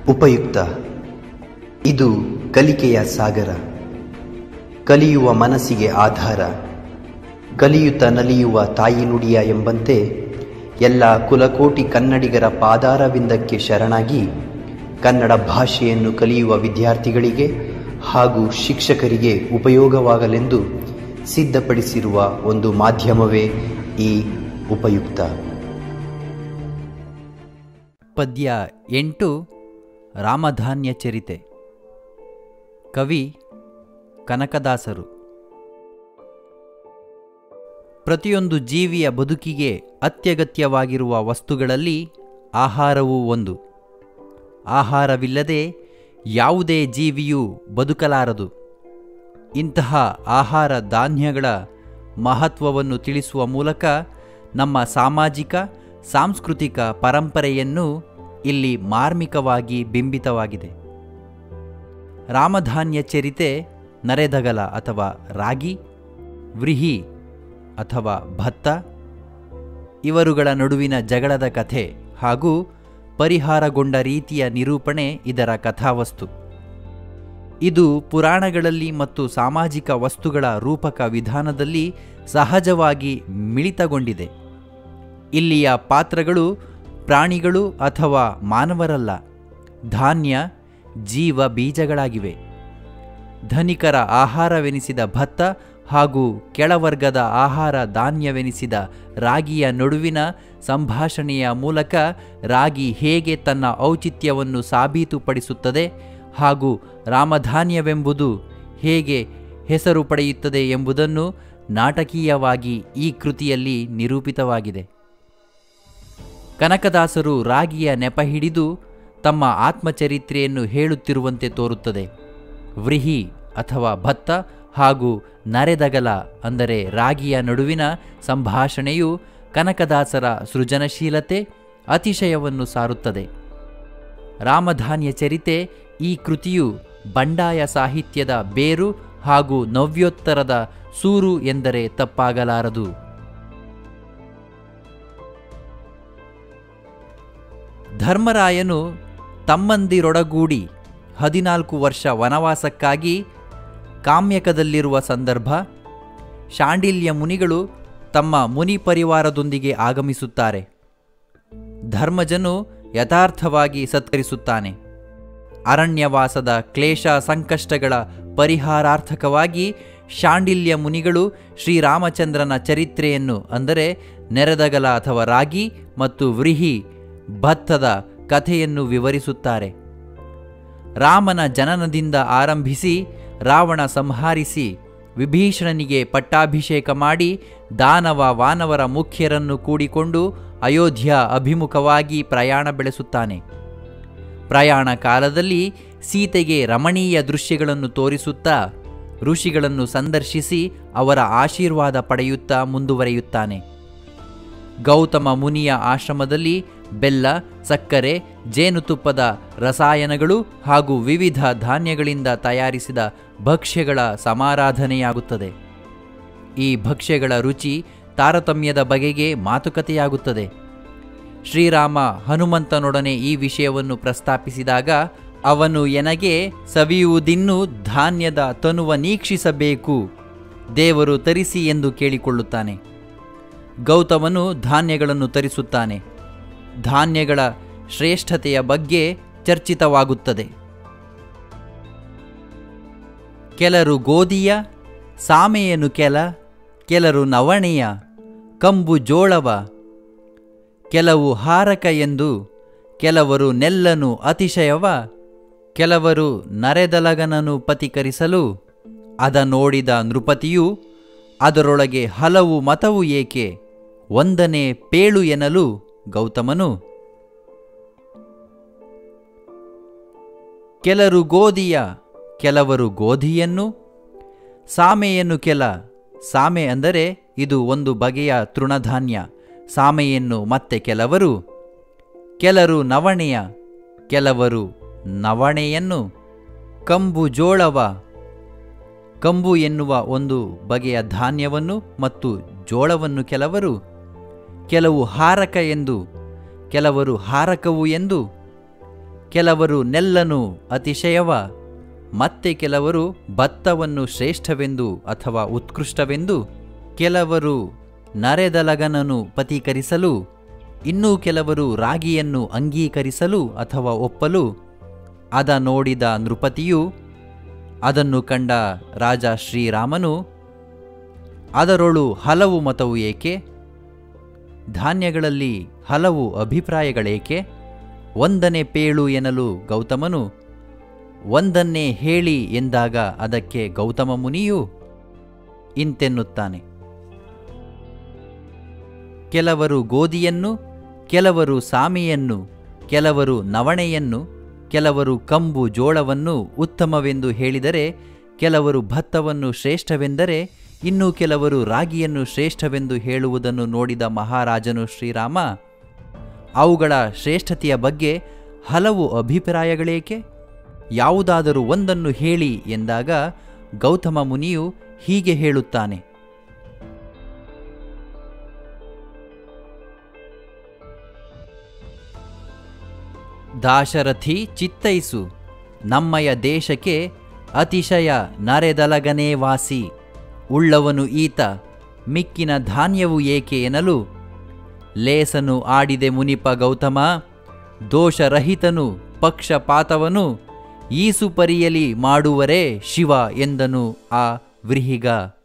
ಉಪಯುಕ್ತ ಇದು ಕಲಿಕೆಯ ಸಾಗರ ಕಲಿಯುವ ಮನಸ್ಸಿಗೆ ಆಧಾರ ಕಲಿಯುತ್ತ ನಲಿಯುವ ತಾಯಿ ನುಡಿಯ ಎಂಬಂತೆ ಎಲ್ಲ ಕುಲಕೋಟಿ ಕನ್ನಡಿಗರ ಪಾದಾರವಿಂದಕ್ಕೆ ಶರಣಾಗಿ ಕನ್ನಡ ಭಾಷೆಯನ್ನು ಕಲಿಯುವ ವಿದ್ಯಾರ್ಥಿಗಳಿಗೆ ಹಾಗೂ ಶಿಕ್ಷಕರಿಗೆ ಉಪಯೋಗವಾಗಲೆಂದು ಸಿದ್ಧಪಡಿಸಿರುವ ಒಂದು ಮಾಧ್ಯಮವೇ ಈ ಉಪಯುಕ್ತ ಪದ್ಯ ಎಂಟು ರಾಮಧಾನ್ಯ ಚರಿತೆ ಕವಿ ಕನಕದಾಸರು ಪ್ರತಿಯೊಂದು ಜೀವಿಯ ಬದುಕಿಗೆ ಅತ್ಯಗತ್ಯವಾಗಿರುವ ವಸ್ತುಗಳಲ್ಲಿ ಆಹಾರವೂ ಒಂದು ಆಹಾರವಿಲ್ಲದೆ ಯಾವುದೇ ಜೀವಿಯೂ ಬದುಕಲಾರದು ಇಂತಹ ಆಹಾರ ಧಾನ್ಯಗಳ ಮಹತ್ವವನ್ನು ತಿಳಿಸುವ ಮೂಲಕ ನಮ್ಮ ಸಾಮಾಜಿಕ ಸಾಂಸ್ಕೃತಿಕ ಪರಂಪರೆಯನ್ನು ಇಲ್ಲಿ ಮಾರ್ಮಿಕವಾಗಿ ಬಿಂಬಿತವಾಗಿದೆ ರಾಮಧಾನ್ಯ ಚರಿತೆ ನರೆದಗಲ ಅಥವಾ ರಾಗಿ ವ್ರಿಹಿ ಅಥವಾ ಭತ್ತ ಇವರುಗಳ ನಡುವಿನ ಜಗಳದ ಕಥೆ ಹಾಗೂ ಪರಿಹಾರಗೊಂಡ ರೀತಿಯ ನಿರೂಪಣೆ ಇದರ ಕಥಾವಸ್ತು ಇದು ಪುರಾಣಗಳಲ್ಲಿ ಮತ್ತು ಸಾಮಾಜಿಕ ವಸ್ತುಗಳ ರೂಪಕ ವಿಧಾನದಲ್ಲಿ ಸಹಜವಾಗಿ ಮಿಳಿತಗೊಂಡಿದೆ ಇಲ್ಲಿಯ ಪಾತ್ರಗಳು ಪ್ರಾಣಿಗಳು ಅಥವಾ ಮಾನವರಲ್ಲ ಧಾನ್ಯ ಜೀವ ಬೀಜಗಳಾಗಿವೆ ಧನಿಕರ ಆಹಾರವೆನಿಸಿದ ಭತ್ತ ಹಾಗೂ ಕೆಳವರ್ಗದ ಆಹಾರ ಧಾನ್ಯವೆನಿಸಿದ ರಾಗಿಯ ನಡುವಿನ ಸಂಭಾಷಣೆಯ ಮೂಲಕ ರಾಗಿ ಹೇಗೆ ತನ್ನ ಔಚಿತ್ಯವನ್ನು ಸಾಬೀತುಪಡಿಸುತ್ತದೆ ಹಾಗೂ ರಾಮಧಾನ್ಯವೆಂಬುದು ಹೇಗೆ ಹೆಸರು ಪಡೆಯುತ್ತದೆ ಎಂಬುದನ್ನು ನಾಟಕೀಯವಾಗಿ ಈ ಕೃತಿಯಲ್ಲಿ ನಿರೂಪಿತವಾಗಿದೆ ಕನಕದಾಸರು ರಾಗಿಯ ನೆಪ ಹಿಡಿದು ತಮ್ಮ ಆತ್ಮಚರಿತ್ರೆಯನ್ನು ಹೇಳುತ್ತಿರುವಂತೆ ತೋರುತ್ತದೆ ವ್ರಿಹಿ ಅಥವಾ ಭತ್ತ ಹಾಗೂ ನರೆದಗಲ ಅಂದರೆ ರಾಗಿಯ ನಡುವಿನ ಸಂಭಾಷಣೆಯು ಕನಕದಾಸರ ಸೃಜನಶೀಲತೆ ಅತಿಶಯವನ್ನು ಸಾರುತ್ತದೆ ರಾಮಧಾನ್ಯ ಚರಿತೆ ಈ ಕೃತಿಯು ಬಂಡಾಯ ಸಾಹಿತ್ಯದ ಬೇರು ಹಾಗೂ ನವ್ಯೋತ್ತರದ ಸೂರು ಎಂದರೆ ತಪ್ಪಾಗಲಾರದು ಧರ್ಮರಾಯನು ತಮ್ಮಂದಿರೊಡಗೂಡಿ ಹದಿನಾಲ್ಕು ವರ್ಷ ವನವಾಸಕ್ಕಾಗಿ ಕಾಮ್ಯಕದಲ್ಲಿರುವ ಸಂದರ್ಭ ಶಾಂಡಿಲ್ಯ ಮುನಿಗಳು ತಮ್ಮ ಮುನಿ ಪರಿವಾರದೊಂದಿಗೆ ಆಗಮಿಸುತ್ತಾರೆ ಧರ್ಮಜನು ಯಥಾರ್ಥವಾಗಿ ಸತ್ಕರಿಸುತ್ತಾನೆ ಅರಣ್ಯವಾಸದ ಕ್ಲೇಶ ಸಂಕಷ್ಟಗಳ ಪರಿಹಾರಾರ್ಥಕವಾಗಿ ಶಾಂಡಿಲ್ಯ ಮುನಿಗಳು ಶ್ರೀರಾಮಚಂದ್ರನ ಚರಿತ್ರೆಯನ್ನು ಅಂದರೆ ನೆರೆದಗಲ ಅಥವಾ ರಾಗಿ ಮತ್ತು ವ್ರಿಹಿ ಭತ್ತದ ಕಥೆಯನ್ನು ವಿವರಿಸುತ್ತಾರೆ ರಾಮನ ಜನನದಿಂದ ಆರಂಭಿಸಿ ರಾವಣ ಸಂಹರಿಸಿ ವಿಭೀಷಣನಿಗೆ ಪಟ್ಟಾಭಿಷೇಕ ಮಾಡಿ ದಾನವ ವಾನವರ ಮುಖ್ಯರನ್ನು ಕೂಡಿಕೊಂಡು ಅಯೋಧ್ಯ ಅಭಿಮುಖವಾಗಿ ಪ್ರಯಾಣ ಬೆಳೆಸುತ್ತಾನೆ ಪ್ರಯಾಣ ಕಾಲದಲ್ಲಿ ಸೀತೆಗೆ ರಮಣೀಯ ದೃಶ್ಯಗಳನ್ನು ತೋರಿಸುತ್ತಾ ಋಷಿಗಳನ್ನು ಸಂದರ್ಶಿಸಿ ಅವರ ಆಶೀರ್ವಾದ ಪಡೆಯುತ್ತಾ ಮುಂದುವರಿಯುತ್ತಾನೆ ಗೌತಮ ಮುನಿಯ ಆಶ್ರಮದಲ್ಲಿ ಬೆಲ್ಲ ಸಕ್ಕರೆ ಜೇನುತುಪ್ಪದ ರಸಾಯನಗಳು ಹಾಗೂ ವಿವಿಧ ಧಾನ್ಯಗಳಿಂದ ತಯಾರಿಸಿದ ಭಕ್ಷ್ಯಗಳ ಸಮಾರಾಧನೆಯಾಗುತ್ತದೆ ಈ ಭಕ್ಷ್ಯಗಳ ರುಚಿ ತಾರತಮ್ಯದ ಬಗೆಗೆ ಮಾತುಕತೆಯಾಗುತ್ತದೆ ಶ್ರೀರಾಮ ಹನುಮಂತನೊಡನೆ ಈ ವಿಷಯವನ್ನು ಪ್ರಸ್ತಾಪಿಸಿದಾಗ ಅವನು ಎನಗೆ ಸವಿಯುವುದಿನ್ನೂ ಧಾನ್ಯದ ತನುವ ನೀಕ್ಷಿಸಬೇಕು ದೇವರು ತರಿಸಿ ಎಂದು ಕೇಳಿಕೊಳ್ಳುತ್ತಾನೆ ಗೌತಮನು ಧಾನ್ಯಗಳನ್ನು ತರಿಸುತ್ತಾನೆ ಧಾನ್ಯಗಳ ಶ್ರೇಷ್ಠತೆಯ ಬಗ್ಗೆ ಚರ್ಚಿತವಾಗುತ್ತದೆ ಕೆಲರು ಗೋಧಿಯ ಸಾಮೆಯನು ಕೆಲ ಕೆಲರು ನವಣೆಯ ಕಂಬು ಜೋಳವ ಕೆಲವು ಹಾರಕ ಎಂದು ಕೆಲವರು ನೆಲ್ಲನು ಅತಿಶಯವ ಕೆಲವರು ನರೆದಲಗನನು ಪತಿಕರಿಸಲು ಅದ ನೋಡಿದ ನೃಪತಿಯು ಅದರೊಳಗೆ ಹಲವು ಮತವು ಏಕೆ ಒಂದನೇ ಪೇಳು ಎನ್ನಲು ಗೌತಮನು ಕೆಲರು ಗೋಧಿಯ ಕೆಲವರು ಗೋಧಿಯನ್ನು ಸಾಮೆಯನ್ನು ಕೆಲ ಸಾಮೆ ಅಂದರೆ ಇದು ಒಂದು ಬಗೆಯ ತೃಣಧಾನ್ಯ ಸಾಮೆಯನ್ನು ಮತ್ತೆ ಕೆಲವರು ಕೆಲರು ನವಣೆಯ ಕೆಲವರು ನವಣೆಯನ್ನು ಕಂಬು ಜೋಳವ ಕಂಬು ಎನ್ನುವ ಒಂದು ಬಗೆಯ ಧಾನ್ಯವನ್ನು ಮತ್ತು ಜೋಳವನ್ನು ಕೆಲವರು ಕೆಲವು ಹಾರಕ ಎಂದು ಕೆಲವರು ಹಾರಕವು ಎಂದು ಕೆಲವರು ನೆಲ್ಲನು ಅತಿಶಯವ ಮತ್ತೆ ಕೆಲವರು ಭತ್ತವನ್ನು ಶ್ರೇಷ್ಠವೆಂದು ಅಥವಾ ಉತ್ಕೃಷ್ಟವೆಂದು ಕೆಲವರು ನರೆದಲಗನನ್ನು ಪತೀಕರಿಸಲು ಇನ್ನೂ ಕೆಲವರು ರಾಗಿಯನ್ನು ಅಂಗೀಕರಿಸಲು ಅಥವಾ ಒಪ್ಪಲು ಅದ ನೋಡಿದ ನೃಪತಿಯು ಅದನ್ನು ಕಂಡ ರಾಜ ಶ್ರೀರಾಮನು ಅದರೊಳು ಹಲವು ಮತವು ಏಕೆ ಧಾನ್ಯಗಳಲ್ಲಿ ಹಲವು ಅಭಿಪ್ರಾಯಗಳೇಕೆ ಒಂದನೇ ಪೇಳು ಎನ್ನಲು ಗೌತಮನು ಒಂದನ್ನೇ ಹೇಳಿ ಎಂದಾಗ ಅದಕ್ಕೆ ಗೌತಮ ಮುನಿಯು ಇಂತೆನ್ನುತ್ತಾನೆ ಕೆಲವರು ಗೋಧಿಯನ್ನು ಕೆಲವರು ಸಾಮೆಯನ್ನು ಕೆಲವರು ನವಣೆಯನ್ನು ಕೆಲವರು ಕಂಬು ಜೋಳವನ್ನು ಉತ್ತಮವೆಂದು ಹೇಳಿದರೆ ಕೆಲವರು ಭತ್ತವನ್ನು ಶ್ರೇಷ್ಠವೆಂದರೆ ಇನ್ನು ಕೆಲವರು ರಾಗಿಯನ್ನು ಶ್ರೇಷ್ಠವೆಂದು ಹೇಳುವುದನ್ನು ನೋಡಿದ ಮಹಾರಾಜನು ಶ್ರೀರಾಮ ಅವುಗಳ ಶ್ರೇಷ್ಠತೆಯ ಬಗ್ಗೆ ಹಲವು ಅಭಿಪ್ರಾಯಗಳೇಕೆ ಯಾವುದಾದರೂ ಒಂದನ್ನು ಹೇಳಿ ಎಂದಾಗ ಗೌತಮ ಮುನಿಯು ಹೀಗೆ ಹೇಳುತ್ತಾನೆ ದಾಶರಥಿ ಚಿತ್ತೈಸು ನಮ್ಮಯ ದೇಶಕ್ಕೆ ಅತಿಶಯ ನರೆದಲಗನೇ ವಾಸಿ ಉಳ್ಳವನು ಈತ ಮಿಕ್ಕಿನ ಧಾನ್ಯವು ಏಕೆ ಎನ್ನಲು ಲೇಸನು ಆಡಿದೆ ಮುನಿಪ ಗೌತಮ ದೋಷರಹಿತನು ಪಕ್ಷಪಾತವನು ಈಸು ಪರಿಯಲಿ ಮಾಡುವರೇ ಶಿವ ಎಂದನು ಆ ವ್ರಿಹಿಗ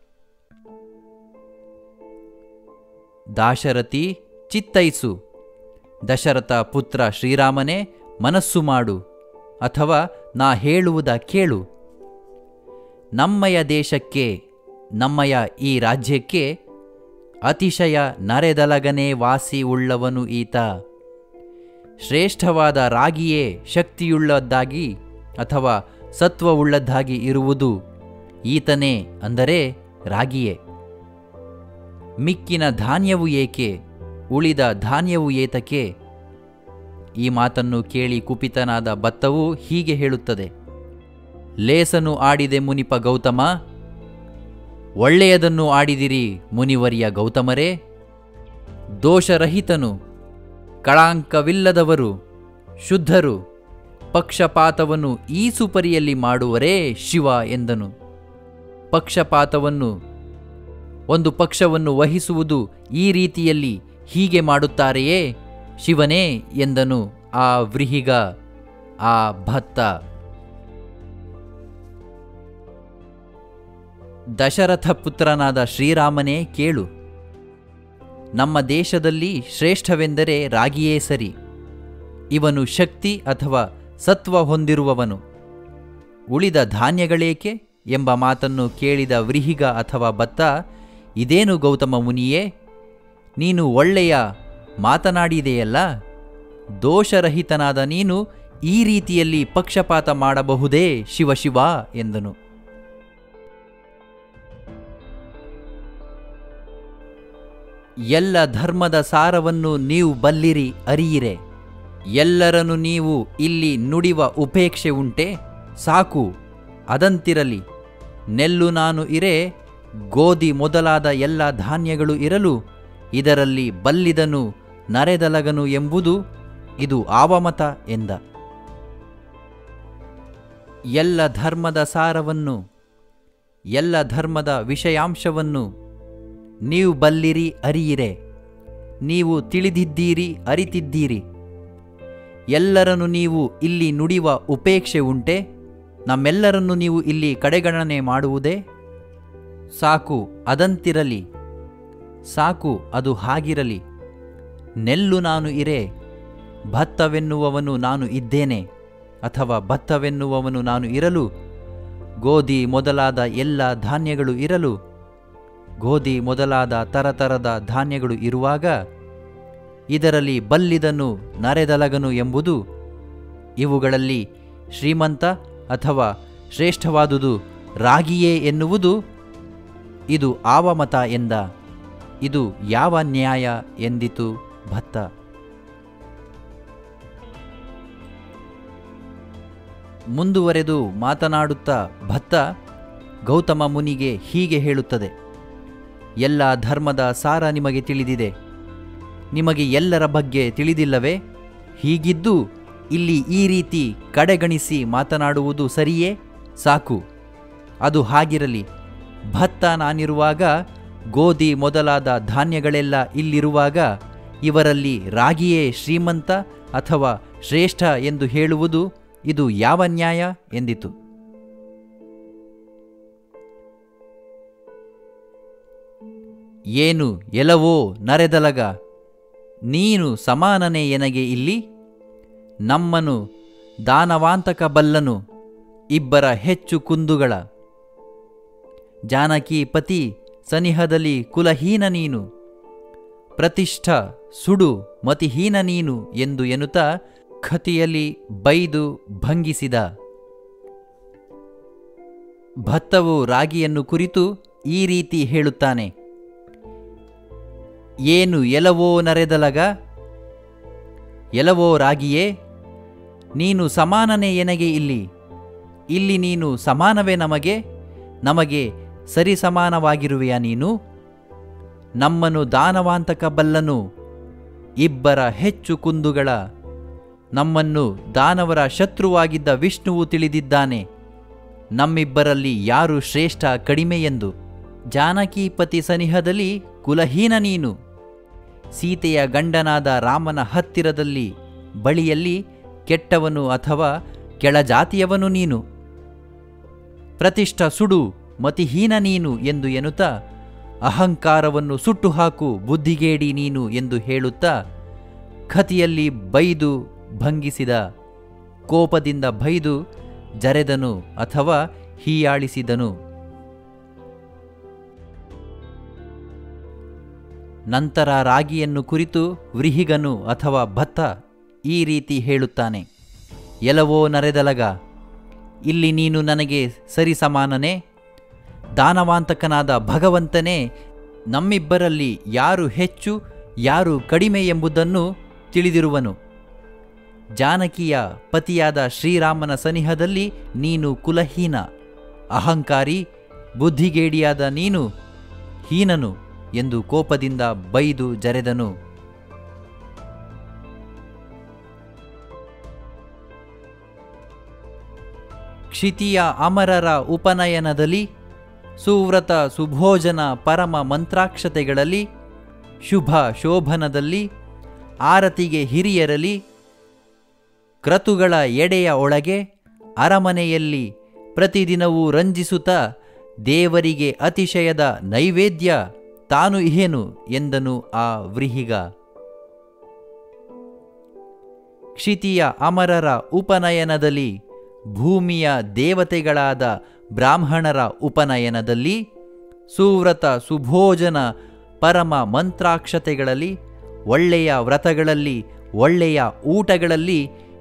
ದಾಶರಥಿ ಚಿತ್ತೈಸು ದಶರಥ ಪುತ್ರ ಶ್ರೀರಾಮನೇ ಮನಸ್ಸು ಮಾಡು ಅಥವಾ ನಾ ಹೇಳುವುದ ಕೇಳು ನಮ್ಮಯ ದೇಶಕ್ಕೆ ನಮ್ಮಯ ಈ ರಾಜ್ಯಕ್ಕೆ ಅತಿಶಯ ನರೆದಲಗನೇ ವಾಸಿ ಉಳ್ಳವನು ಈತ ಶ್ರೇಷ್ಠವಾದ ರಾಗಿಯೇ ಶಕ್ತಿಯುಳ್ಳದ್ದಾಗಿ ಅಥವಾ ಸತ್ವವುಳ್ಳದ್ದಾಗಿ ಇರುವುದು ಈತನೇ ಅಂದರೆ ರಾಗಿಯೇ ಮಿಕ್ಕಿನ ಧಾನ್ಯವು ಏಕೆ ಉಳಿದ ಧಾನ್ಯವು ಏತಕ್ಕೆ ಈ ಮಾತನ್ನು ಕೇಳಿ ಕುಪಿತನಾದ ಭತ್ತವು ಹೀಗೆ ಹೇಳುತ್ತದೆ ಲೇಸನು ಆಡಿದೆ ಮುನಿಪ ಗೌತಮ ಒಳ್ಳೆಯದನ್ನು ಆಡಿದಿರಿ ಮುನಿವರ್ಯ ಗೌತಮರೇ ದೋಷರಹಿತನು ಕಳಾಂಕವಿಲ್ಲದವರು ಶುದ್ಧರು ಪಕ್ಷಪಾತವನ್ನು ಈ ಸುಪರಿಯಲ್ಲಿ ಮಾಡುವರೇ ಶಿವ ಎಂದನು ಪಕ್ಷಪಾತವನ್ನು ಒಂದು ಪಕ್ಷವನ್ನು ವಹಿಸುವುದು ಈ ರೀತಿಯಲ್ಲಿ ಹೀಗೆ ಮಾಡುತ್ತಾರೆಯೇ ಶಿವನೇ ಎಂದನು ಆ ವ್ರಿಹಿಗ ಆ ಭತ್ತ ದಶರಥ ಪುತ್ರನಾದ ಶ್ರೀರಾಮನೇ ಕೇಳು ನಮ್ಮ ದೇಶದಲ್ಲಿ ಶ್ರೇಷ್ಠವೆಂದರೆ ರಾಗಿಯೇ ಸರಿ ಇವನು ಶಕ್ತಿ ಅಥವಾ ಸತ್ವ ಹೊಂದಿರುವವನು ಉಳಿದ ಧಾನ್ಯಗಳೇಕೆ ಎಂಬ ಮಾತನ್ನು ಕೇಳಿದ ವ್ರಿಹಿಗ ಅಥವಾ ಭತ್ತ ಇದೇನು ಗೌತಮ ಮುನಿಯೇ ನೀನು ಒಳ್ಳೆಯ ಮಾತನಾಡಿದೆಯಲ್ಲ ದೋಷರಹಿತನಾದ ನೀನು ಈ ರೀತಿಯಲ್ಲಿ ಪಕ್ಷಪಾತ ಮಾಡಬಹುದೇ ಶಿವಶಿವ ಎಂದನು ಎಲ್ಲ ಧರ್ಮದ ಸಾರವನ್ನು ನೀವು ಬಲ್ಲಿರಿ ಅರಿಯಿರೆ ಎಲ್ಲರನ್ನು ನೀವು ಇಲ್ಲಿ ನುಡಿವ ಉಪೇಕ್ಷೆ ಉಂಟೆ ಸಾಕು ಅದಂತಿರಲಿ ನೆಲ್ಲು ನಾನು ಇರೆ ಗೋಧಿ ಮೊದಲಾದ ಎಲ್ಲ ಧಾನ್ಯಗಳು ಇರಲು ಇದರಲ್ಲಿ ಬಲ್ಲಿದನು ನರೆದಲಗನು ಎಂಬುದು ಇದು ಆವಮತ ಎಂದ ಎಲ್ಲ ಧರ್ಮದ ಸಾರವನ್ನು ಎಲ್ಲ ಧರ್ಮದ ವಿಷಯಾಂಶವನ್ನು ನೀವು ಬಲ್ಲಿರಿ ಅರಿಯಿರೆ ನೀವು ತಿಳಿದಿದ್ದೀರಿ ಅರಿತಿದ್ದೀರಿ ಎಲ್ಲರನ್ನು ನೀವು ಇಲ್ಲಿ ನುಡಿವ ಉಪೇಕ್ಷೆ ಉಂಟೆ ನಮ್ಮೆಲ್ಲರನ್ನು ನೀವು ಇಲ್ಲಿ ಕಡೆಗಣನೆ ಮಾಡುವುದೇ ಸಾಕು ಅದಂತಿರಲಿ ಸಾಕು ಅದು ಹಾಗಿರಲಿ ನೆಲ್ಲು ನಾನು ಇರೆ ಭತ್ತವೆನ್ನುವವನು ನಾನು ಇದ್ದೇನೆ ಅಥವಾ ಭತ್ತವೆನ್ನುವವನು ನಾನು ಇರಲು ಗೋಧಿ ಮೊದಲಾದ ಎಲ್ಲ ಧಾನ್ಯಗಳು ಇರಲು ಗೋಧಿ ಮೊದಲಾದ ತರತರದ ಧಾನ್ಯಗಳು ಇರುವಾಗ ಇದರಲ್ಲಿ ಬಲ್ಲಿದನು ನರೆದಲಗನು ಎಂಬುದು ಇವುಗಳಲ್ಲಿ ಶ್ರೀಮಂತ ಅಥವಾ ಶ್ರೇಷ್ಠವಾದುದು ರಾಗಿಯೇ ಎನ್ನುವುದು ಇದು ಆವಮತ ಎಂದ ಇದು ಯಾವ ನ್ಯಾಯ ಎಂದಿತು ಭತ್ತ ಮುಂದುವರೆದು ಮಾತನಾಡುತ್ತಾ ಭತ್ತ ಗೌತಮ ಮುನಿಗೆ ಹೀಗೆ ಹೇಳುತ್ತದೆ ಎಲ್ಲ ಧರ್ಮದ ಸಾರ ನಿಮಗೆ ತಿಳಿದಿದೆ ನಿಮಗೆ ಎಲ್ಲರ ಬಗ್ಗೆ ತಿಳಿದಿಲ್ಲವೇ ಹೀಗಿದ್ದು ಇಲ್ಲಿ ಈ ರೀತಿ ಕಡೆಗಣಿಸಿ ಮಾತನಾಡುವುದು ಸರಿಯೇ ಸಾಕು ಅದು ಹಾಗಿರಲಿ ಭತ್ತ ನಾನಿರುವಾಗ ಗೋಧಿ ಮೊದಲಾದ ಧಾನ್ಯಗಳೆಲ್ಲ ಇಲ್ಲಿರುವಾಗ ಇವರಲ್ಲಿ ರಾಗಿಯೇ ಶ್ರೀಮಂತ ಅಥವಾ ಶ್ರೇಷ್ಠ ಎಂದು ಹೇಳುವುದು ಇದು ಯಾವ ನ್ಯಾಯ ಎಂದಿತು ಏನು ಎಲವೋ ನರೆದಲಗ ನೀನು ಸಮಾನನೇ ಎನಗೆ ಇಲ್ಲಿ ನಮ್ಮನು ದಾನವಾಂತಕ ಬಲ್ಲನು ಇಬ್ಬರ ಹೆಚ್ಚು ಕುಂದುಗಳ ಜಾನಕಿ ಪತಿ ಸನಿಹದಲ್ಲಿ ಕುಲಹೀನ ನೀನು ಪ್ರತಿಷ್ಠ ಸುಡು ಮತಿಹೀನ ನೀನು ಎಂದು ಎನ್ನುತ್ತಾ ಖತಿಯಲ್ಲಿ ಬೈದು ಭಂಗಿಸಿದ ಭತ್ತವು ರಾಗಿಯನ್ನು ಕುರಿತು ಈ ರೀತಿ ಹೇಳುತ್ತಾನೆ ಏನು ಎಲವೋ ನರೆದಲಗ ಎಲವೋ ರಾಗಿಯೇ ನೀನು ಸಮಾನನೇ ಎನಗೆ ಇಲ್ಲಿ ಇಲ್ಲಿ ನೀನು ಸಮಾನವೇ ನಮಗೆ ನಮಗೆ ಸರಿ ಸಮಾನವಾಗಿರುವೆಯಾ ನೀನು ನಮ್ಮನ್ನು ದಾನವಾಂತಕ ಬಲ್ಲನು ಇಬ್ಬರ ಹೆಚ್ಚು ಕುಂದುಗಳ ನಮ್ಮನ್ನು ದಾನವರ ಶತ್ರುವಾಗಿದ್ದ ವಿಷ್ಣುವು ತಿಳಿದಿದ್ದಾನೆ ನಮ್ಮಿಬ್ಬರಲ್ಲಿ ಯಾರು ಶ್ರೇಷ್ಠ ಕಡಿಮೆ ಎಂದು ಜಾನಕಿ ಪತಿ ಸನಿಹದಲ್ಲಿ ಕುಲಹೀನ ನೀನು ಸೀತೆಯ ಗಂಡನಾದ ರಾಮನ ಹತ್ತಿರದಲ್ಲಿ ಬಳಿಯಲ್ಲಿ ಕೆಟ್ಟವನು ಅಥವಾ ಕೆಳಜಾತಿಯವನು ನೀನು ಪ್ರತಿಷ್ಠ ಸುಡು ಮತಿಹೀನ ನೀನು ಎಂದು ಎನ್ನುತ್ತಾ ಅಹಂಕಾರವನ್ನು ಸುಟ್ಟು ಹಾಕು ಬುದ್ಧಿಗೇಡಿ ನೀನು ಎಂದು ಹೇಳುತ್ತಾ ಖತಿಯಲ್ಲಿ ಬೈದು ಭಂಗಿಸಿದ ಕೋಪದಿಂದ ಬೈದು ಜರೆದನು ಅಥವಾ ಹೀಯಾಳಿಸಿದನು ನಂತರ ರಾಗಿಯನ್ನು ಕುರಿತು ವ್ರಿಹಿಗನು ಅಥವಾ ಭತ್ತ ಈ ರೀತಿ ಹೇಳುತ್ತಾನೆ ಎಲವೋ ನರೆದಲಗ ಇಲ್ಲಿ ನೀನು ನನಗೆ ಸರಿ ಸಮಾನನೇ ದಾನವಾಂತಕನಾದ ಭಗವಂತನೇ ನಮ್ಮಿಬ್ಬರಲ್ಲಿ ಯಾರು ಹೆಚ್ಚು ಯಾರು ಕಡಿಮೆ ಎಂಬುದನ್ನು ತಿಳಿದಿರುವನು ಜಾನಕಿಯ ಪತಿಯಾದ ಶ್ರೀರಾಮನ ಸನಿಹದಲ್ಲಿ ನೀನು ಕುಲಹೀನ ಅಹಂಕಾರಿ ಬುದ್ಧಿಗೇಡಿಯಾದ ನೀನು ಹೀನನು ಎಂದು ಕೋಪದಿಂದ ಬೈದು ಜರೆದನು ಕ್ಷಿತಿಯ ಅಮರರ ಉಪನಯನದಲ್ಲಿ ಸುವ್ರತ ಸುಭೋಜನ ಪರಮ ಮಂತ್ರಾಕ್ಷತೆಗಳಲ್ಲಿ ಶುಭ ಶೋಭನದಲ್ಲಿ ಆರತಿಗೆ ಹಿರಿಯರಲಿ ಕ್ರತುಗಳ ಎಡೆಯ ಒಳಗೆ ಅರಮನೆಯಲ್ಲಿ ಪ್ರತಿದಿನವೂ ರಂಜಿಸುತ್ತಾ ದೇವರಿಗೆ ಅತಿಶಯದ ನೈವೇದ್ಯ ತಾನು ಇಹೇನು ಎಂದನು ಆ ವ್ರಿಹಿಗ ಕ್ಷಿತಿಯ ಅಮರರ ಉಪನಯನದಲ್ಲಿ ಭೂಮಿಯ ದೇವತೆಗಳಾದ ಬ್ರಾಹ್ಮಣರ ಉಪನಯನದಲ್ಲಿ ಸುವ್ರತ ಸುಭೋಜನ ಪರಮ ಮಂತ್ರಾಕ್ಷತೆಗಳಲ್ಲಿ ಒಳ್ಳೆಯ ವ್ರತಗಳಲ್ಲಿ ಒಳ್ಳೆಯ ಊಟಗಳಲ್ಲಿ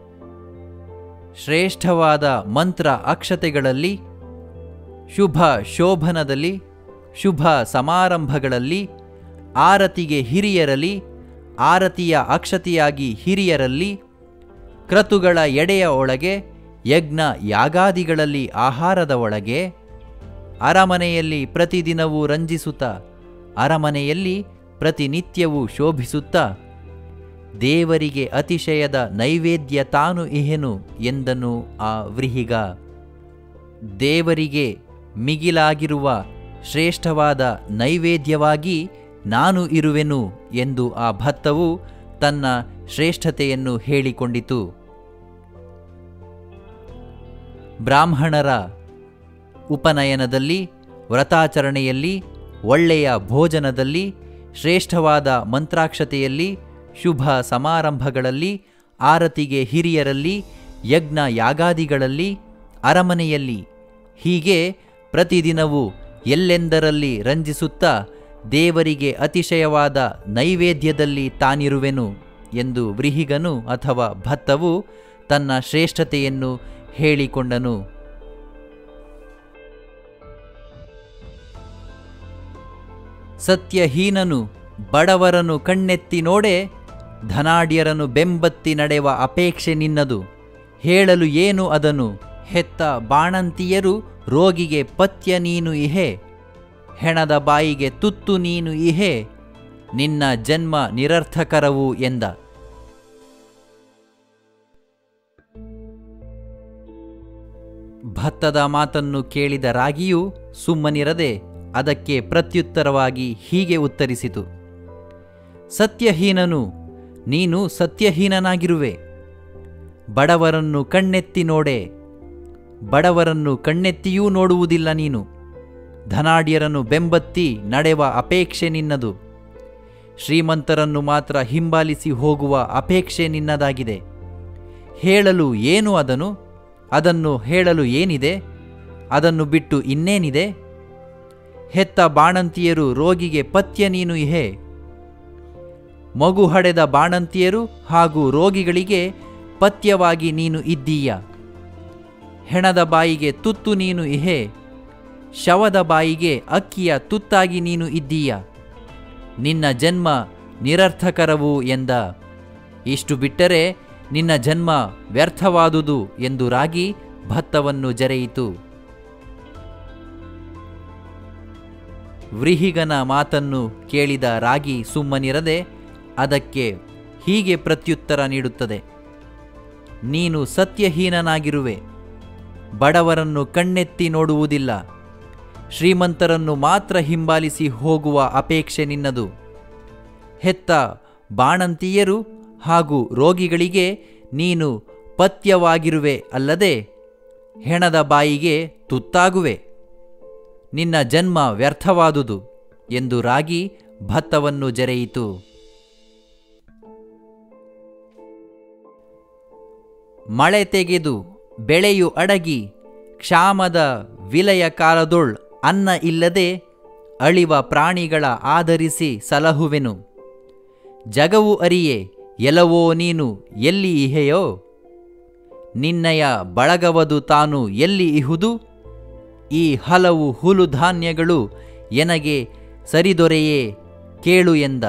ಶ್ರೇಷ್ಠವಾದ ಮಂತ್ರ ಅಕ್ಷತೆಗಳಲ್ಲಿ ಶುಭ ಶೋಭನದಲ್ಲಿ ಶುಭ ಸಮಾರಂಭಗಳಲ್ಲಿ ಆರತಿಗೆ ಹಿರಿಯರಲಿ ಆರತಿಯ ಅಕ್ಷತೆಯಾಗಿ ಹಿರಿಯರಲ್ಲಿ ಕ್ರತುಗಳ ಎಡೆಯ ಒಳಗೆ ಯಜ್ಞ ಯಾಗಾದಿಗಳಲ್ಲಿ ಆಹಾರದ ಒಳಗೆ ಅರಮನೆಯಲ್ಲಿ ಪ್ರತಿದಿನವೂ ರಂಜಿಸುತ್ತಾ ಅರಮನೆಯಲ್ಲಿ ಪ್ರತಿನಿತ್ಯವೂ ಶೋಭಿಸುತ್ತಾ ದೇವರಿಗೆ ಅತಿಶಯದ ನೈವೇದ್ಯ ತಾನು ಇಹೆನು ಎಂದನು ಆ ವ್ರಿಹಿಗ ದೇವರಿಗೆ ಮಿಗಿಲಾಗಿರುವ ಶ್ರೇಷ್ಠವಾದ ನೈವೇದ್ಯವಾಗಿ ನಾನು ಇರುವೆನು ಎಂದು ಆ ಭತ್ತವು ತನ್ನ ಶ್ರೇಷ್ಠತೆಯನ್ನು ಹೇಳಿಕೊಂಡಿತು ಬ್ರಾಹ್ಮಣರ ಉಪನಯನದಲ್ಲಿ ವ್ರತಾಚರಣೆಯಲ್ಲಿ ಒಳ್ಳೆಯ ಭೋಜನದಲ್ಲಿ ಶ್ರೇಷ್ಠವಾದ ಮಂತ್ರಾಕ್ಷತೆಯಲ್ಲಿ ಶುಭ ಸಮಾರಂಭಗಳಲ್ಲಿ ಆರತಿಗೆ ಹಿರಿಯರಲ್ಲಿ ಯಜ್ಞ ಯಾಗಾದಿಗಳಲ್ಲಿ ಅರಮನೆಯಲ್ಲಿ ಹೀಗೆ ಪ್ರತಿದಿನವೂ ಎಲ್ಲೆಂದರಲ್ಲಿ ರಂಜಿಸುತ್ತಾ ದೇವರಿಗೆ ಅತಿಶಯವಾದ ನೈವೇದ್ಯದಲ್ಲಿ ತಾನಿರುವೆನು ಎಂದು ವ್ರಿಹಿಗನು ಅಥವಾ ಭತ್ತವು ತನ್ನ ಶ್ರೇಷ್ಠತೆಯನ್ನು ಹೇಳಿಕೊಂಡನು ಸತ್ಯಹೀನನು ಬಡವರನು ಕಣ್ಣೆತ್ತಿ ನೋಡೆ ಧನಾಢ್ಯರನು ಬೆಂಬತ್ತಿ ನಡೆವ ಅಪೇಕ್ಷೆ ನಿನ್ನದು ಹೇಳಲು ಏನು ಅದನು ಹೆತ್ತ ಬಾಣಂತಿಯರು ರೋಗಿಗೆ ಪಥ್ಯ ನೀನು ಇಹೆ ಹೆಣದ ಬಾಯಿಗೆ ತುತ್ತು ನೀನು ಇಹೆ ನಿನ್ನ ಜನ್ಮ ನಿರರ್ಥಕರವು ಎಂದ ಭತ್ತದ ಮಾತನ್ನು ಕೇಳಿದ ರಾಗಿಯು ಸುಮ್ಮನಿರದೆ ಅದಕ್ಕೆ ಪ್ರತ್ಯುತ್ತರವಾಗಿ ಹೀಗೆ ಉತ್ತರಿಸಿತು ಸತ್ಯಹೀನನು ನೀನು ಸತ್ಯಹೀನನಾಗಿರುವೆ ಬಡವರನ್ನು ಕಣ್ಣೆತ್ತಿ ನೋಡೆ ಬಡವರನ್ನು ಕಣ್ಣೆತ್ತಿಯೂ ನೋಡುವುದಿಲ್ಲ ನೀನು ಧನಾಢ್ಯರನ್ನು ಬೆಂಬತ್ತಿ ನಡೆವ ಅಪೇಕ್ಷೆ ನಿನ್ನದು ಶ್ರೀಮಂತರನ್ನು ಮಾತ್ರ ಹಿಂಬಾಲಿಸಿ ಹೋಗುವ ಅಪೇಕ್ಷೆ ನಿನ್ನದಾಗಿದೆ ಹೇಳಲು ಏನು ಅದನು ಅದನ್ನು ಹೇಳಲು ಏನಿದೆ ಅದನ್ನು ಬಿಟ್ಟು ಇನ್ನೇನಿದೆ ಹೆತ್ತ ಬಾಣಂತಿಯರು ರೋಗಿಗೆ ಪಥ್ಯ ನೀನು ಇಹೆ ಮಗು ಹಡೆದ ಬಾಣಂತಿಯರು ಹಾಗೂ ರೋಗಿಗಳಿಗೆ ಪಥ್ಯವಾಗಿ ನೀನು ಇದ್ದೀಯ ಹೆಣದ ಬಾಯಿಗೆ ತುತ್ತು ನೀನು ಇಹೆ ಶವದ ಬಾಯಿಗೆ ಅಕ್ಕಿಯ ತುತ್ತಾಗಿ ನೀನು ಇದ್ದೀಯ ನಿನ್ನ ಜನ್ಮ ನಿರರ್ಥಕರವು ಎಂದ ಇಷ್ಟು ಬಿಟ್ಟರೆ ನಿನ್ನ ಜನ್ಮ ವ್ಯರ್ಥವಾದುದು ಎಂದು ರಾಗಿ ಭತ್ತವನ್ನು ಜರೆಯಿತು ವ್ರೀಹಿಗನ ಮಾತನ್ನು ಕೇಳಿದ ರಾಗಿ ಸುಮ್ಮನಿರದೆ ಅದಕ್ಕೆ ಹೀಗೆ ಪ್ರತ್ಯುತ್ತರ ನೀಡುತ್ತದೆ ನೀನು ಸತ್ಯಹೀನನಾಗಿರುವೆ ಬಡವರನ್ನು ಕಣ್ಣೆತ್ತಿ ನೋಡುವುದಿಲ್ಲ ಶ್ರೀಮಂತರನ್ನು ಮಾತ್ರ ಹಿಂಬಾಲಿಸಿ ಹೋಗುವ ಅಪೇಕ್ಷೆ ನಿನ್ನದು ಹೆತ್ತ ಬಾಣಂತಿಯರು ಹಾಗೂ ರೋಗಿಗಳಿಗೆ ನೀನು ಪಥ್ಯವಾಗಿರುವೆ ಅಲ್ಲದೆ ಹೆಣದ ಬಾಯಿಗೆ ತುತ್ತಾಗುವೆ ನಿನ್ನ ಜನ್ಮ ವ್ಯರ್ಥವಾದುದು ಎಂದು ರಾಗಿ ಭತ್ತವನ್ನು ಜರೆಯಿತು ಮಳೆ ತೆಗೆದು ಬೆಳೆಯು ಅಡಗಿ ಕ್ಷಾಮದ ವಿಲಯ ಕಾಲದೊಳ್ ಅನ್ನ ಇಲ್ಲದೆ ಅಳಿವ ಪ್ರಾಣಿಗಳ ಆಧರಿಸಿ ಸಲಹುವೆನು ಜಗವು ಅರಿಯೆ ಎಲವೋ ನೀನು ಎಲ್ಲಿ ಇಹೆಯೋ ನಿನ್ನಯ ಬಳಗವದು ತಾನು ಎಲ್ಲಿ ಇಹುದು ಈ ಹಲವು ಹುಲು ಧಾನ್ಯಗಳು ಎನಗೆ ಸರಿದೊರೆಯೇ ಕೇಳು ಎಂದ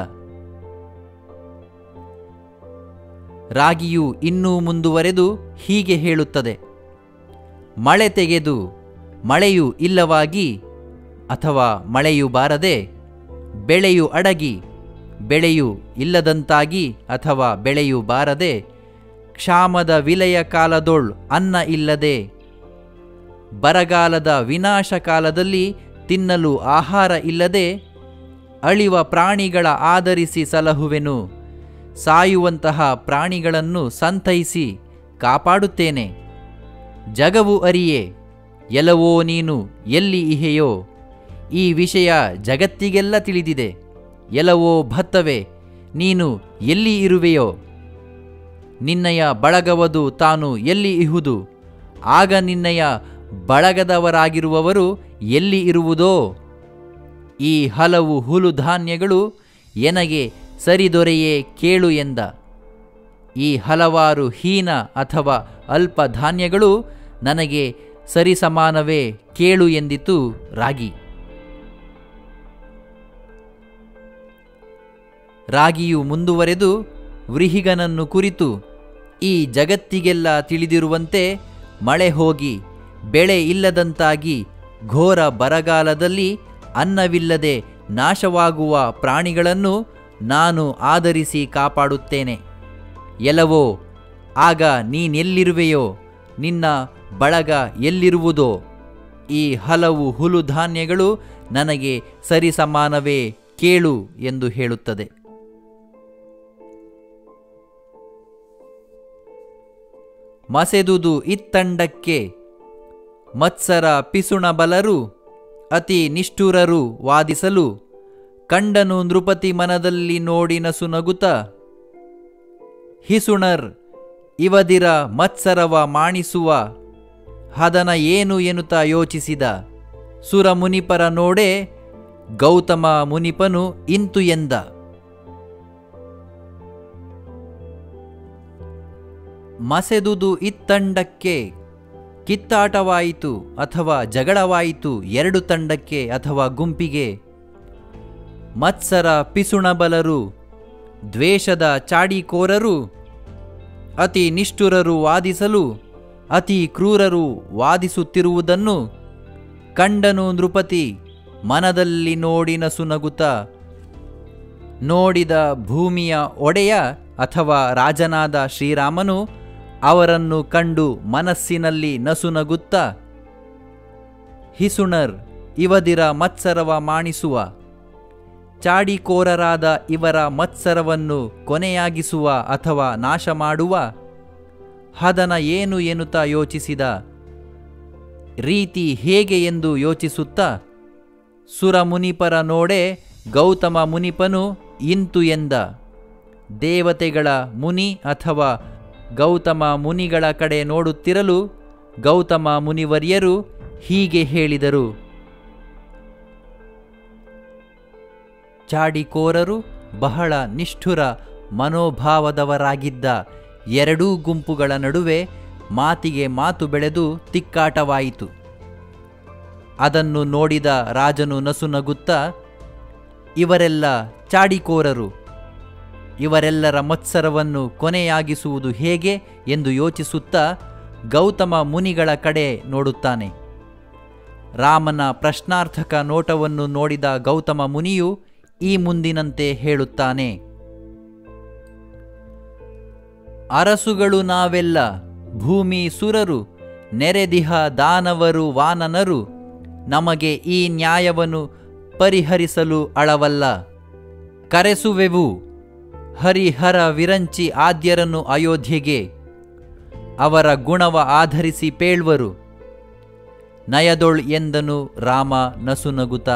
ರಾಗಿಯು ಇನ್ನೂ ಮುಂದುವರೆದು ಹೀಗೆ ಹೇಳುತ್ತದೆ ಮಳೆ ತೆಗೆದು ಮಳೆಯು ಇಲ್ಲವಾಗಿ ಅಥವಾ ಮಳೆಯು ಬಾರದೆ ಬೆಳೆಯು ಅಡಗಿ ಬೆಳೆಯು ಇಲ್ಲದಂತಾಗಿ ಅಥವಾ ಬೆಳೆಯು ಬಾರದೆ ಕ್ಷಾಮದ ವಿಲಯ ಕಾಲದೊಳ್ ಅನ್ನ ಇಲ್ಲದೆ ಬರಗಾಲದ ವಿನಾಶ ಕಾಲದಲ್ಲಿ ತಿನ್ನಲು ಆಹಾರ ಇಲ್ಲದೆ ಅಳಿವ ಪ್ರಾಣಿಗಳ ಆಧರಿಸಿ ಸಲಹುವೆನು ಸಾಯುವಂತಹ ಪ್ರಾಣಿಗಳನ್ನು ಸಂತೈಸಿ ಕಾಪಾಡುತ್ತೇನೆ ಜಗವು ಅರಿಯೆ ಎಲವೋ ನೀನು ಎಲ್ಲಿ ಇಹೆಯೋ ಈ ವಿಷಯ ಜಗತ್ತಿಗೆಲ್ಲ ತಿಳಿದಿದೆ ಎಲವೋ ಭತ್ತವೇ ನೀನು ಎಲ್ಲಿ ಇರುವೆಯೋ ನಿನ್ನಯ ಬಳಗವದು ತಾನು ಎಲ್ಲಿ ಇಹುದು ಆಗ ನಿನ್ನಯ ಬಳಗದವರಾಗಿರುವವರು ಎಲ್ಲಿ ಇರುವುದೋ ಈ ಹಲವು ಹುಲು ಧಾನ್ಯಗಳು ಎನಗೆ ಸರಿದೊರೆಯೇ ಕೇಳು ಎಂದ ಈ ಹಲವಾರು ಹೀನ ಅಥವಾ ಅಲ್ಪ ಧಾನ್ಯಗಳು ನನಗೆ ಸರಿಸಮಾನವೇ ಕೇಳು ಎಂದಿತು ರಾಗಿ ರಾಗಿಯು ಮುಂದುವರೆದು ವ್ರೀಹಿಗನನ್ನು ಕುರಿತು ಈ ಜಗತ್ತಿಗೆಲ್ಲ ತಿಳಿದಿರುವಂತೆ ಮಳೆ ಹೋಗಿ ಬೆಳೆ ಇಲ್ಲದಂತಾಗಿ ಘೋರ ಬರಗಾಲದಲ್ಲಿ ಅನ್ನವಿಲ್ಲದೆ ನಾಶವಾಗುವ ಪ್ರಾಣಿಗಳನ್ನು ನಾನು ಆಧರಿಸಿ ಕಾಪಾಡುತ್ತೇನೆ ಎಲವೋ ಆಗ ನೀನೆಲ್ಲಿರುವೆಯೋ ನಿನ್ನ ಬಳಗ ಎಲ್ಲಿರುವುದೋ ಈ ಹಲವು ಹುಲು ಧಾನ್ಯಗಳು ನನಗೆ ಸರಿಸಮಾನವೇ ಕೇಳು ಎಂದು ಹೇಳುತ್ತದೆ ಮಸೆದುದು ಇತ್ತಂಡಕ್ಕೆ ಮತ್ಸರ ಪಿಸುಣ ಬಲರು ಅತಿ ನಿಷ್ಠುರರು ವಾದಿಸಲು ಕಂಡನು ನೃಪತಿ ಮನದಲ್ಲಿ ನೋಡಿ ನಸುನಗುತ ಹಿಸುಣರ್ ಇವದಿರ ಮತ್ಸರವ ಮಾಣಿಸುವ ಹದನ ಏನು ಎನ್ನುತ್ತ ಯೋಚಿಸಿದ ಸುರ ಮುನಿಪರ ನೋಡೆ ಗೌತಮ ಮುನಿಪನು ಇಂತು ಎಂದ ಮಸೆದುದು ಇತ್ತಂಡಕ್ಕೆ ಕಿತ್ತಾಟವಾಯಿತು ಅಥವಾ ಜಗಳವಾಯಿತು ಎರಡು ತಂಡಕ್ಕೆ ಅಥವಾ ಗುಂಪಿಗೆ ಮತ್ಸರ ಪಿಸುಣಬಲರು ದ್ವೇಷದ ಚಾಡಿಕೋರರು ಅತಿ ನಿಷ್ಠುರರು ವಾದಿಸಲು ಅತಿ ಕ್ರೂರರು ವಾದಿಸುತ್ತಿರುವುದನ್ನು ಕಂಡನು ನೃಪತಿ ಮನದಲ್ಲಿ ನೋಡಿ ನಸುನಗುತ್ತ ನೋಡಿದ ಭೂಮಿಯ ಒಡೆಯ ಅಥವಾ ರಾಜನಾದ ಶ್ರೀರಾಮನು ಅವರನ್ನು ಕಂಡು ಮನಸ್ಸಿನಲ್ಲಿ ನಸುನಗುತ್ತ ಹಿಸುಣರ್ ಇವದಿರ ಮತ್ಸರವ ಮಾಣಿಸುವ ಚಾಡಿಕೋರರಾದ ಇವರ ಮತ್ಸರವನ್ನು ಕೊನೆಯಾಗಿಸುವ ಅಥವಾ ನಾಶ ಮಾಡುವ ಹದನ ಏನು ಎನ್ನುತ್ತಾ ಯೋಚಿಸಿದ ರೀತಿ ಹೇಗೆ ಎಂದು ಯೋಚಿಸುತ್ತಾ ಸುರಮುನಿಪರ ನೋಡೆ ಗೌತಮ ಮುನಿಪನು ಇಂತು ಎಂದ ದೇವತೆಗಳ ಮುನಿ ಅಥವಾ ಗೌತಮ ಮುನಿಗಳ ಕಡೆ ನೋಡುತ್ತಿರಲು ಗೌತಮ ಮುನಿವರ್ಯರು ಹೀಗೆ ಹೇಳಿದರು ಚಾಡಿಕೋರರು ಬಹಳ ನಿಷ್ಠುರ ಮನೋಭಾವದವರಾಗಿದ್ದ ಎರಡೂ ಗುಂಪುಗಳ ನಡುವೆ ಮಾತಿಗೆ ಮಾತು ಬೆಳೆದು ತಿಕ್ಕಾಟವಾಯಿತು ಅದನ್ನು ನೋಡಿದ ರಾಜನು ನಸುನಗುತ್ತಾ ಇವರೆಲ್ಲ ಚಾಡಿಕೋರರು ಇವರೆಲ್ಲರ ಮತ್ಸರವನ್ನು ಕೊನೆಯಾಗಿಸುವುದು ಹೇಗೆ ಎಂದು ಯೋಚಿಸುತ್ತಾ ಗೌತಮ ಮುನಿಗಳ ಕಡೆ ನೋಡುತ್ತಾನೆ ರಾಮನ ಪ್ರಶ್ನಾರ್ಥಕ ನೋಟವನ್ನು ನೋಡಿದ ಗೌತಮ ಮುನಿಯು ಈ ಮುಂದಿನಂತೆ ಹೇಳುತ್ತಾನೆ ಅರಸುಗಳು ನಾವೆಲ್ಲ ಭೂಮಿ ಸುರರು ನೆರೆದಿಹ ದಾನವರು ವಾನನರು ನಮಗೆ ಈ ನ್ಯಾಯವನ್ನು ಪರಿಹರಿಸಲು ಅಳವಲ್ಲ ಕರೆಸುವೆವು ಹರಿಹರ ವಿರಂಚಿ ಆದ್ಯರನ್ನು ಅಯೋಧ್ಯೆಗೆ ಅವರ ಗುಣವ ಆಧರಿಸಿ ಪೇಳ್ವರು ನಯದೊಳ್ ಎಂದನು ರಾಮ ನಸುನಗುತ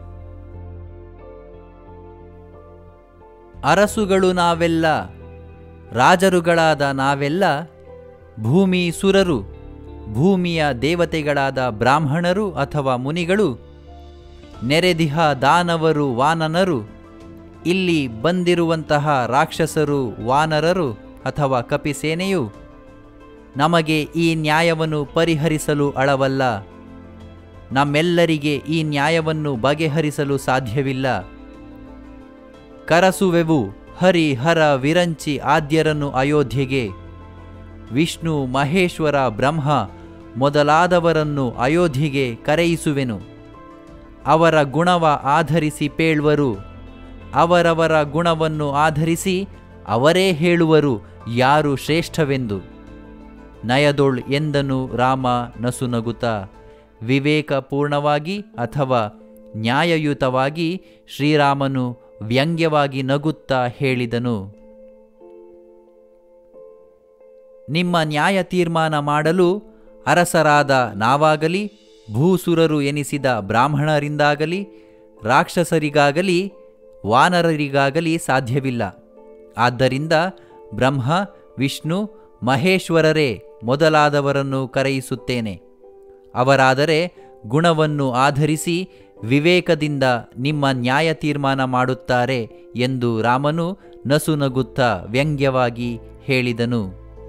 ಅರಸುಗಳು ನಾವೆಲ್ಲ ರಾಜರುಗಳಾದ ನಾವೆಲ್ಲ ಭೂಮಿ ಸುರರು ಭೂಮಿಯ ದೇವತೆಗಳಾದ ಬ್ರಾಹ್ಮಣರು ಅಥವಾ ಮುನಿಗಳು ನೆರೆದಿಹ ದಾನವರು ವಾನನರು ಇಲ್ಲಿ ಬಂದಿರುವಂತಹ ರಾಕ್ಷಸರು ವಾನರರು ಅಥವಾ ಕಪಿಸೇನೆಯು ನಮಗೆ ಈ ನ್ಯಾಯವನ್ನು ಪರಿಹರಿಸಲು ಅಳವಲ್ಲ ನಮ್ಮೆಲ್ಲರಿಗೆ ಈ ನ್ಯಾಯವನ್ನು ಬಗೆಹರಿಸಲು ಸಾಧ್ಯವಿಲ್ಲ ಕರಸುವೆವು ಹರಿ ಹರ ವಿರಂಚಿ ಆದ್ಯರನ್ನು ಅಯೋಧ್ಯೆಗೆ ವಿಷ್ಣು ಮಹೇಶ್ವರ ಬ್ರಹ್ಮ ಮೊದಲಾದವರನ್ನು ಅಯೋಧ್ಯೆಗೆ ಕರೆಯಿಸುವೆನು ಅವರ ಗುಣವ ಆಧರಿಸಿ ಪೇಳ್ವರು ಅವರವರ ಗುಣವನ್ನು ಆಧರಿಸಿ ಅವರೇ ಹೇಳುವರು ಯಾರು ಶ್ರೇಷ್ಠವೆಂದು ನಯದೊಳ್ ಎಂದನು ರಾಮ ನಸುನಗುತ ವಿವೇಕಪೂರ್ಣವಾಗಿ ಅಥವಾ ನ್ಯಾಯಯುತವಾಗಿ ಶ್ರೀರಾಮನು ವ್ಯಂಗ್ಯವಾಗಿ ನಗುತ್ತಾ ಹೇಳಿದನು ನಿಮ್ಮ ನ್ಯಾಯ ತೀರ್ಮಾನ ಮಾಡಲು ಅರಸರಾದ ನಾವಾಗಲಿ ಭೂಸುರರು ಎನಿಸಿದ ಬ್ರಾಹ್ಮಣರಿಂದಾಗಲಿ ರಾಕ್ಷಸರಿಗಾಗಲಿ ವಾನರರಿಗಾಗಲಿ ಸಾಧ್ಯವಿಲ್ಲ ಆದ್ದರಿಂದ ಬ್ರಹ್ಮ ವಿಷ್ಣು ಮಹೇಶ್ವರರೇ ಮೊದಲಾದವರನ್ನು ಕರೆಯಿಸುತ್ತೇನೆ ಅವರಾದರೆ ಗುಣವನ್ನು ಆಧರಿಸಿ ವಿವೇಕದಿಂದ ನಿಮ್ಮ ನ್ಯಾಯ ತೀರ್ಮಾನ ಮಾಡುತ್ತಾರೆ ಎಂದು ರಾಮನು ನಸುನಗುತ್ತಾ ವ್ಯಂಗ್ಯವಾಗಿ ಹೇಳಿದನು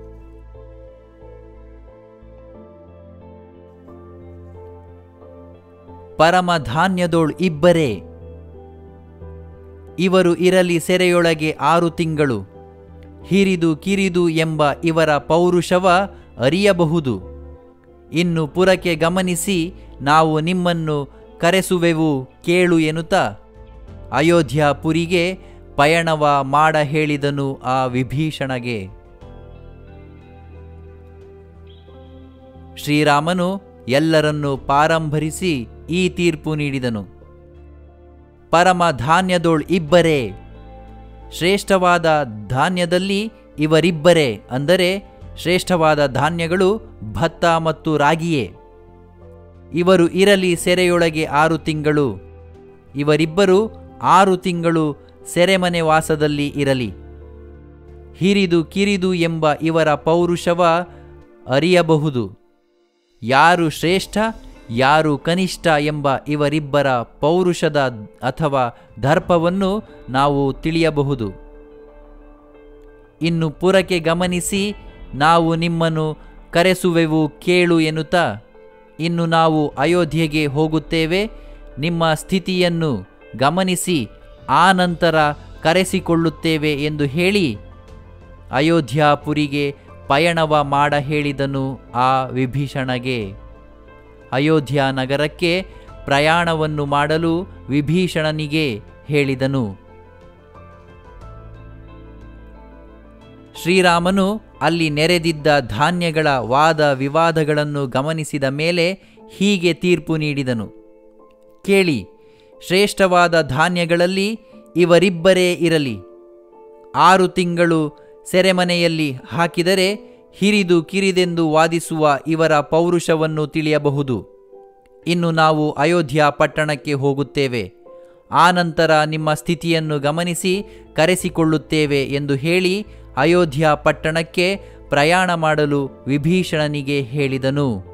ಪರಮಧಾನ್ಯದೋಳ್ ಇಬ್ಬರೇ ಇವರು ಇರಲಿ ಸೆರೆಯೊಳಗೆ ಆರು ತಿಂಗಳು ಹಿರಿದು ಕಿರಿದು ಎಂಬ ಇವರ ಪೌರುಷವ ಅರಿಯಬಹುದು ಇನ್ನು ಪುರಕ್ಕೆ ಗಮನಿಸಿ ನಾವು ನಿಮ್ಮನ್ನು ಕರೆಸುವೆವು ಕೇಳು ಎನ್ನುತ್ತಾ ಅಯೋಧ್ಯಾಪುರಿಗೆ ಪಯಣವ ಮಾಡ ಹೇಳಿದನು ಆ ವಿಭೀಷಣಗೆ ಶ್ರೀರಾಮನು ಎಲ್ಲರನ್ನು ಪಾರಂಭರಿಸಿ ಈ ತೀರ್ಪು ನೀಡಿದನು ಪರಮ ಧಾನ್ಯದೋಳ್ ಇಬ್ಬರೇ ಶ್ರೇಷ್ಠವಾದ ಧಾನ್ಯದಲ್ಲಿ ಇವರಿಬ್ಬರೇ ಅಂದರೆ ಶ್ರೇಷ್ಠವಾದ ಧಾನ್ಯಗಳು ಭತ್ತ ಮತ್ತು ರಾಗಿಯೇ ಇವರು ಇರಲಿ ಸೆರೆಯೊಳಗೆ ಆರು ತಿಂಗಳು ಇವರಿಬ್ಬರು ಆರು ತಿಂಗಳು ಸೆರೆಮನೆ ವಾಸದಲ್ಲಿ ಇರಲಿ ಹಿರಿದು ಕಿರಿದು ಎಂಬ ಇವರ ಪೌರುಷವ ಅರಿಯಬಹುದು ಯಾರು ಶ್ರೇಷ್ಠ ಯಾರು ಕನಿಷ್ಠ ಎಂಬ ಇವರಿಬ್ಬರ ಪೌರುಷದ ಅಥವಾ ದರ್ಪವನ್ನು ನಾವು ತಿಳಿಯಬಹುದು ಇನ್ನು ಪುರಕ್ಕೆ ಗಮನಿಸಿ ನಾವು ನಿಮ್ಮನ್ನು ಕರೆಸುವೆವು ಕೇಳು ಎನ್ನುತ್ತಾ ಇನ್ನು ನಾವು ಅಯೋಧ್ಯೆಗೆ ಹೋಗುತ್ತೇವೆ ನಿಮ್ಮ ಸ್ಥಿತಿಯನ್ನು ಗಮನಿಸಿ ಆ ನಂತರ ಕರೆಸಿಕೊಳ್ಳುತ್ತೇವೆ ಎಂದು ಹೇಳಿ ಅಯೋಧ್ಯಾಪುರಿಗೆ ಪಯಣವ ಮಾಡ ಹೇಳಿದನು ಆ ವಿಭೀಷಣಗೆ ಅಯೋಧ್ಯ ನಗರಕ್ಕೆ ಪ್ರಯಾಣವನ್ನು ಮಾಡಲು ವಿಭೀಷಣನಿಗೆ ಹೇಳಿದನು ಶ್ರೀರಾಮನು ಅಲ್ಲಿ ನೆರೆದಿದ್ದ ಧಾನ್ಯಗಳ ವಾದ ವಿವಾದಗಳನ್ನು ಗಮನಿಸಿದ ಮೇಲೆ ಹೀಗೆ ತೀರ್ಪು ನೀಡಿದನು ಕೇಳಿ ಶ್ರೇಷ್ಠವಾದ ಧಾನ್ಯಗಳಲ್ಲಿ ಇವರಿಬ್ಬರೇ ಇರಲಿ ಆರು ತಿಂಗಳು ಸೆರೆಮನೆಯಲ್ಲಿ ಹಾಕಿದರೆ ಹಿರಿದು ಕಿರಿದೆಂದು ವಾದಿಸುವ ಇವರ ಪೌರುಷವನ್ನು ತಿಳಿಯಬಹುದು ಇನ್ನು ನಾವು ಅಯೋಧ್ಯ ಪಟ್ಟಣಕ್ಕೆ ಹೋಗುತ್ತೇವೆ ಆನಂತರ ನಿಮ್ಮ ಸ್ಥಿತಿಯನ್ನು ಗಮನಿಸಿ ಕರೆಸಿಕೊಳ್ಳುತ್ತೇವೆ ಎಂದು ಹೇಳಿ ಅಯೋಧ್ಯ ಪಟ್ಟಣಕ್ಕೆ ಪ್ರಯಾಣ ಮಾಡಲು ವಿಭೀಷಣನಿಗೆ ಹೇಳಿದನು